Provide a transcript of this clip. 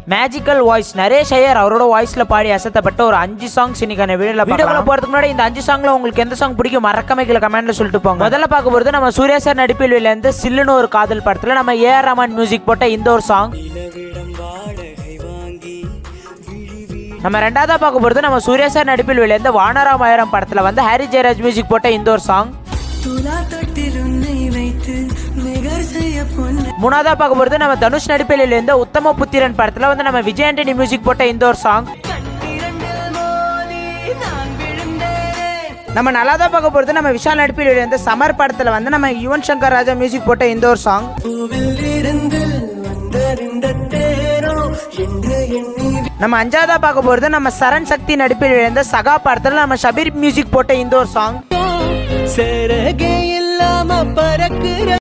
magical voice Naresh Iyer அவரோட வாய்ஸ்ல பாடி அசத்தப்பட்ட ஒரு அஞ்சு சாங்ஸ் இன்னைக்கான வீடியோல வீடியோக்குள்ள போறதுக்கு முன்னாடி இந்த அஞ்சு சாங்ல உங்களுக்கு எந்த சாங் பிடிக்கும் மறக்காம கீழே கமெண்ட்ல சொல்லிட்டு போங்க முதல்ல பார்க்க போறது நம்ம சூர்யா சார் நடிப்பில் இருந்து சில்லுன்னு ஒரு காதல் படத்துல நம்ம ஏஆர் ரஹ்மான் மியூசிக் போட்ட இந்த ஒரு சாங் நம்ம ரெண்டாவதா பார்க்க போறது நம்ம சூர்யா சார் நடிப்பில் வெளியிருந்த வானராம் ஆயிரம் படத்துல வந்து ஹாரி ஜெயராஜ் மியூசிக் போட்ட இந்த ஒரு சாங் துலா தொட்டில் உன்னை வைத்து நிகர் செய்ய பொன்ன மூணாவதா பார்க்க போறது நம்ம தனுஷ் நடிப்பில் இருந்த உத்தம புத்திரன் படத்துல வந்து நம்ம விஜய் ஆண்டனி மியூசிக் போட்ட இந்த ஒரு சாங் கண்ணீரண்டில் மோதி நான் விழுந்தேனே நம்ம நல்லாதான் பார்க்க போறது நம்ம விஷால் நடிப்பில் இருந்த சமர் படத்துல வந்து நம்ம யுவன் சங்கர் ராஜா மியூசிக் போட்ட இந்த ஒரு சாங் பூவில் இருந்து வந்தறிந்த தேரோ என்று எண்ணி நம்ம அஞ்சாவதா பார்க்க போறது நம்ம சரண் சக்தி நடிப்பில் இருந்த சகா படத்துல நம்ம ஷபீர் மியூசிக் போட்ட இந்த ஒரு சாங் சிறகே இல்லாம பறக்குற